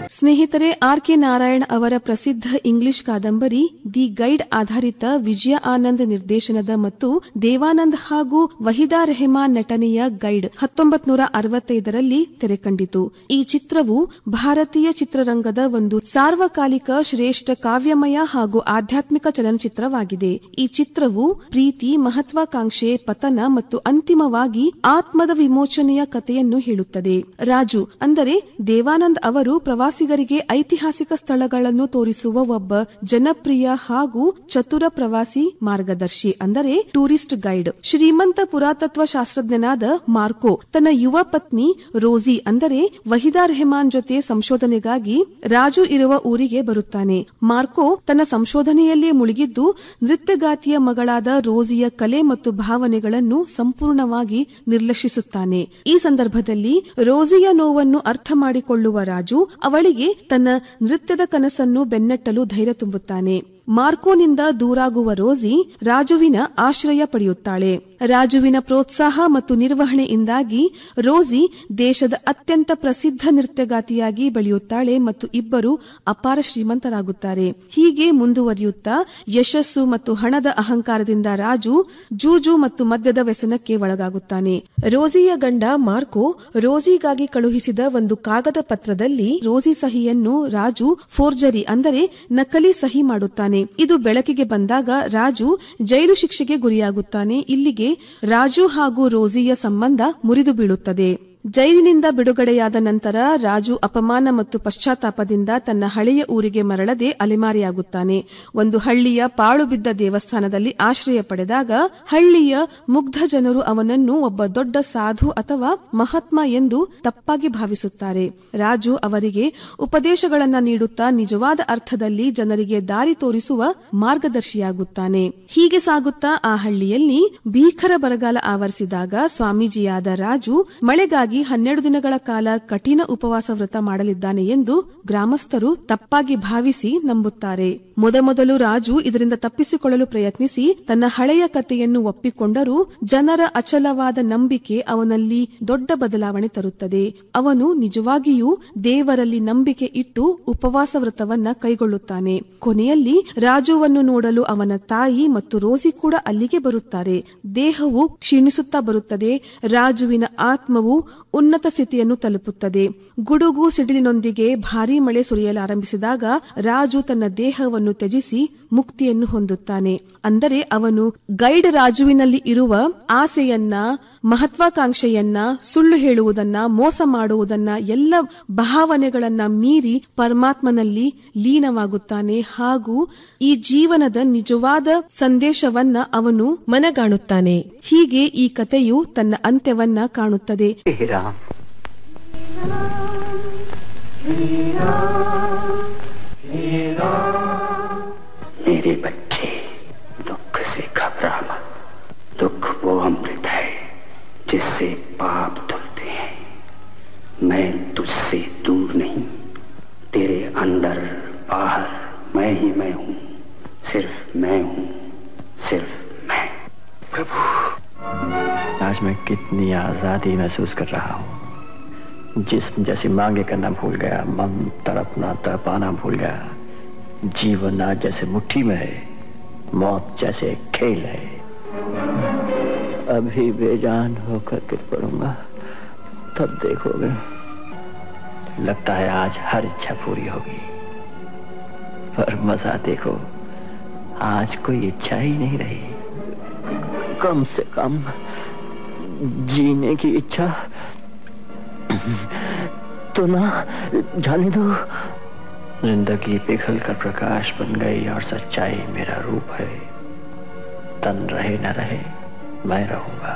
ಸ್ನೇಹಿತರೆ R K Narayan ಅವರ ಪ್ರಸಿದ್ಧ ಇಂಗ್ಲಿಷ್ ಕಾದಂಬರಿ ದಿ ಗೈಡ್ ಆಧಾರಿತ ವಿಜಯ ಆನಂದ್ ನಿರ್ದೇಶನದ ಮತ್ತು ದೇವಾನಂದ್ ಹಾಗೂ ವಹಿದಾ ರೆಹಮಾನ್ ನಟನೆಯ ಗೈಡ್ ಹತ್ತೊಂಬತ್ ನೂರ ಅರವತ್ತೈದರಲ್ಲಿ ತೆರೆಕಂಡಿತು ಈ ಚಿತ್ರವು ಭಾರತೀಯ ಚಿತ್ರರಂಗದ ಒಂದು ಸಾರ್ವಕಾಲಿಕ ಶ್ರೇಷ್ಠ ಕಾವ್ಯಮಯ ಹಾಗೂ ಆಧ್ಯಾತ್ಮಿಕ ಚಲನಚಿತ್ರವಾಗಿದೆ ಈ ಚಿತ್ರವು ಪ್ರೀತಿ ಮಹತ್ವಾಕಾಂಕ್ಷೆ ಪತನ ಮತ್ತು ಅಂತಿಮವಾಗಿ ಆತ್ಮದ ವಿಮೋಚನೆಯ ಕಥೆಯನ್ನು ಹೇಳುತ್ತದೆ ರಾಜು ಅಂದರೆ ದೇವಾನಂದ್ ಅವರು ಪ್ರವಾಸಿಗರಿಗೆ ಐತಿಹಾಸಿಕ ಸ್ಥಳಗಳನ್ನು ತೋರಿಸುವ ಒಬ್ಬ ಜನಪ್ರಿಯ ಹಾಗೂ ಚತುರ ಪ್ರವಾಸಿ ಮಾರ್ಗದರ್ಶಿ ಅಂದರೆ ಟೂರಿಸ್ಟ್ ಗೈಡ್ ಶ್ರೀಮಂತ ಪುರಾತತ್ವ ಶಾಸ್ತ್ರಜ್ಞನಾದ ಮಾರ್ಕೋ ತನ್ನ ಯುವ ಪತ್ನಿ ರೋಸಿ ಅಂದರೆ ವಹಿದಾ ರೆಹಮಾನ್ ಜೊತೆ ಸಂಶೋಧನೆಗಾಗಿ ರಾಜು ಇರುವ ಊರಿಗೆ ಬರುತ್ತಾನೆ ಮಾರ್ಕೋ ತನ್ನ ಸಂಶೋಧನೆಯಲ್ಲೇ ಮುಳುಗಿದ್ದು ನೃತ್ಯಗಾತಿಯ ಮಗಳಾದ ರೋಸಿಯ ಕಲೆ ಮತ್ತು ಭಾವನೆಗಳನ್ನು ಸಂಪೂರ್ಣವಾಗಿ ನಿರ್ಲಕ್ಷಿಸುತ್ತಾನೆ ಈ ಸಂದರ್ಭದಲ್ಲಿ ರೋಸಿಯ ನೋವನ್ನು ಅರ್ಥ ಮಾಡಿಕೊಳ್ಳುವ ರಾಜು ಅವಳಿಗೆ ತನ್ನ ನೃತ್ಯದ ಕನಸನ್ನು ಬೆನ್ನಟ್ಟಲು ಧೈರ್ಯ ತುಂಬುತ್ತಾನೆ ಮಾರ್ಕೋನಿಂದ ದೂರಾಗುವ ರೋಸಿ ರಾಜುವಿನ ಆಶ್ರಯ ಪಡೆಯುತ್ತಾಳೆ ರಾಜುವಿನ ಪ್ರೋತ್ಸಾಹ ಮತ್ತು ನಿರ್ವಹಣೆಯಿಂದಾಗಿ ರೋಸಿ ದೇಶದ ಅತ್ಯಂತ ಪ್ರಸಿದ್ಧ ನೃತ್ಯಗಾತಿಯಾಗಿ ಬೆಳೆಯುತ್ತಾಳೆ ಮತ್ತು ಇಬ್ಬರು ಅಪಾರ ಶ್ರೀಮಂತರಾಗುತ್ತಾರೆ ಹೀಗೆ ಮುಂದುವರಿಯುತ್ತಾ ಯಶಸ್ಸು ಮತ್ತು ಹಣದ ಅಹಂಕಾರದಿಂದ ರಾಜು ಜೂಜು ಮತ್ತು ಮದ್ಯದ ವ್ಯಸನಕ್ಕೆ ಒಳಗಾಗುತ್ತಾನೆ ರೋಸಿಯ ಗಂಡ ಮಾರ್ಕೋ ರೋಸಿಗಾಗಿ ಕಳುಹಿಸಿದ ಒಂದು ಕಾಗದ ಪತ್ರದಲ್ಲಿ ರೋಸಿ ಸಹಿಯನ್ನು ರಾಜು ಫೋರ್ಜರಿ ಅಂದರೆ ನಕಲಿ ಸಹಿ ಮಾಡುತ್ತಾನೆ ಇದು ಬೆಳಕಿಗೆ ಬಂದಾಗ ರಾಜು ಜೈಲು ಶಿಕ್ಷೆಗೆ ಗುರಿಯಾಗುತ್ತಾನೆ ಇಲ್ಲಿಗೆ ರಾಜು ಹಾಗೂ ರೋಸಿಯ ಸಂಬಂಧ ಮುರಿದು ಬೀಳುತ್ತದೆ ಜೈಲಿನಿಂದ ಬಿಡುಗಡೆಯಾದ ನಂತರ ರಾಜು ಅಪಮಾನ ಮತ್ತು ಪಶ್ಚಾತ್ತಾಪದಿಂದ ತನ್ನ ಹಳೆಯ ಊರಿಗೆ ಮರಳದೆ ಅಲೆಮಾರಿಯಾಗುತ್ತಾನೆ ಒಂದು ಹಳ್ಳಿಯ ಪಾಳು ಬಿದ್ದ ದೇವಸ್ಥಾನದಲ್ಲಿ ಆಶ್ರಯ ಪಡೆದಾಗ ಹಳ್ಳಿಯ ಮುಗ್ಧ ಜನರು ಅವನನ್ನು ಒಬ್ಬ ದೊಡ್ಡ ಸಾಧು ಅಥವಾ ಮಹಾತ್ಮ ಎಂದು ತಪ್ಪಾಗಿ ಭಾವಿಸುತ್ತಾರೆ ರಾಜು ಅವರಿಗೆ ಉಪದೇಶಗಳನ್ನ ನೀಡುತ್ತಾ ನಿಜವಾದ ಅರ್ಥದಲ್ಲಿ ಜನರಿಗೆ ದಾರಿ ತೋರಿಸುವ ಮಾರ್ಗದರ್ಶಿಯಾಗುತ್ತಾನೆ ಹೀಗೆ ಸಾಗುತ್ತಾ ಆ ಹಳ್ಳಿಯಲ್ಲಿ ಭೀಕರ ಬರಗಾಲ ಆವರಿಸಿದಾಗ ಸ್ವಾಮೀಜಿಯಾದ ರಾಜು ಮಳೆಗಾಗಿ ಹನ್ನೆರಡು ದಿನಗಳ ಕಾಲ ಕಠಿಣ ಉಪವಾಸ ವ್ರತ ಮಾಡಲಿದ್ದಾನೆ ಎಂದು ಗ್ರಾಮಸ್ಥರು ತಪ್ಪಾಗಿ ಭಾವಿಸಿ ನಂಬುತ್ತಾರೆ ಮೊದಮೊದಲು ರಾಜು ಇದರಿಂದ ತಪ್ಪಿಸಿಕೊಳ್ಳಲು ಪ್ರಯತ್ನಿಸಿ ತನ್ನ ಹಳೆಯ ಕಥೆಯನ್ನು ಒಪ್ಪಿಕೊಂಡರೂ ಜನರ ಅಚಲವಾದ ನಂಬಿಕೆ ಅವನಲ್ಲಿ ದೊಡ್ಡ ಬದಲಾವಣೆ ತರುತ್ತದೆ ಅವನು ನಿಜವಾಗಿಯೂ ದೇವರಲ್ಲಿ ನಂಬಿಕೆ ಇಟ್ಟು ಉಪವಾಸ ವ್ರತವನ್ನ ಕೈಗೊಳ್ಳುತ್ತಾನೆ ಕೊನೆಯಲ್ಲಿ ರಾಜುವನ್ನು ನೋಡಲು ಅವನ ತಾಯಿ ಮತ್ತು ರೋಸಿ ಕೂಡ ಅಲ್ಲಿಗೆ ಬರುತ್ತಾರೆ ದೇಹವು ಕ್ಷೀಣಿಸುತ್ತಾ ಬರುತ್ತದೆ ರಾಜುವಿನ ಆತ್ಮವು ಉನ್ನತ ಸ್ಥಿತಿಯನ್ನು ತಲುಪುತ್ತದೆ ಗುಡುಗು ಸಿಡಿಲಿನೊಂದಿಗೆ ಭಾರೀ ಮಳೆ ಸುರಿಯಲಾರಂಭಿಸಿದಾಗ ರಾಜು ತನ್ನ ದೇಹವನ್ನು ತ್ಯಜಿಸಿ ಮುಕ್ತಿಯನ್ನು ಹೊಂದುತ್ತಾನೆ ಅಂದರೆ ಅವನು ಗೈಡ್ ರಾಜುವಿನಲ್ಲಿ ಇರುವ ಆಸೆಯನ್ನ ಮಹತ್ವಾಕಾಂಕ್ಷೆಯನ್ನ ಸುಳ್ಳು ಹೇಳುವುದನ್ನ ಮೋಸ ಮಾಡುವುದನ್ನ ಎಲ್ಲ ಭಾವನೆಗಳನ್ನ ಮೀರಿ ಪರಮಾತ್ಮನಲ್ಲಿ ಲೀನವಾಗುತ್ತಾನೆ ಹಾಗೂ ಈ ಜೀವನದ ನಿಜವಾದ ಸಂದೇಶವನ್ನ ಅವನು ಮನಗಾಣುತ್ತಾನೆ ಹೀಗೆ ಈ ಕಥೆಯು ತನ್ನ ಅಂತ್ಯವನ್ನ ಕಾಣುತ್ತದೆ हे राम मेरे बच्चे दुख से घबरा मत दुख वो अमृत है जिससे पाप धुलते हैं मैं तुझसे दूर नहीं तेरे अंदर बाहर मैं ही मैं हूँ सिर्फ मैं हूँ सिर्फ मैं प्रभु आज मैं कितनी आजादी महसूस कर रहा हूँ जिस्म जैसी मांगे करना भूल गया मन तड़पना तड़पाना भूल गया जीवन आज जैसे मुट्ठी में है मौत जैसे एक खेल है अभी बेजान होकर गिर पड़ूंगा तब देखोगे लगता है आज हर इच्छा पूरी होगी पर मजा देखो आज कोई इच्छा ही नहीं रही कम से कम जीने की इच्छा तो ना जाने दो जिंदगी पिघल कर प्रकाश बन गई और सच्चाई मेरा रूप है तन रहे न रहे मैं रहूंगा